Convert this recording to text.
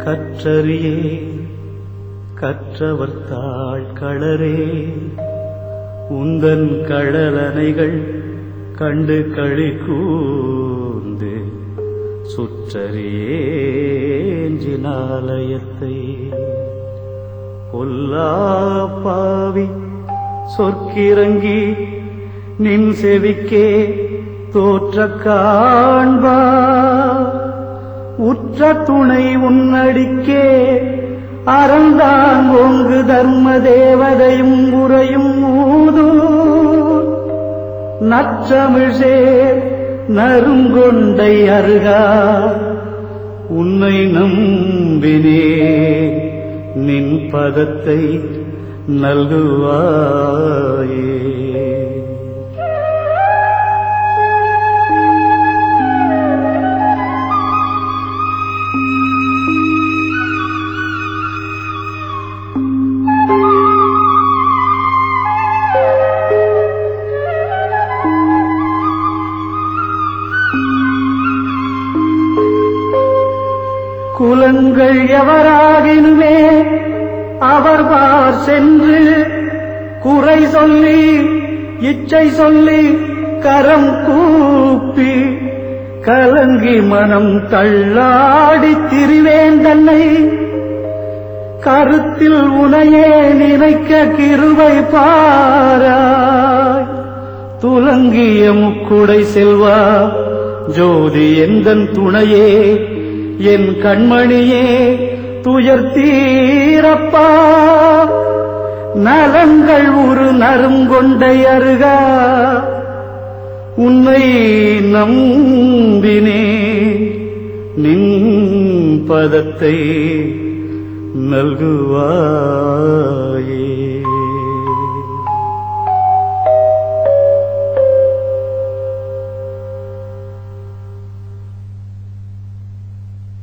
கற்றறியே கற்றவர் தாழ் களரே உந்தன் கழலனைகள் கண்டு களி கூர்ந்து சுற்றறியேஞ்சினாலயத்தை பொல்லா பாவி சொற்கிறங்கி நின் செவிக்கே தோற்ற காண்பா உற்ற துணை உன்னடிக்கே அறந்தான் ஓங்கு தர்ம தேவதையும் உரையும் ஊது நற்றமிழ்சேர் நறுங்கொண்டை அருகா உன்னை நம்பினே நின் பதத்தை நல்குவாயே குலங்கள் எவராகினுமே அவர் பார் சென்று குறை சொல்லி இச்சை சொல்லி கரம் கூப்பி கலங்கி மனம் தள்ளாடி திரிவேன் தன்னை கருத்தில் உனையே நினைக்க கிருபை பாராய் துலங்கிய முக்குடை செல்வா ஜோதி எந்தன் துணையே என் கண்மணியே துயர் தீரப்பா நலங்கள் ஒரு நறுங்கொண்டை அருகா உன்னை நம்பினே நின் பதத்தை நல்குவாயே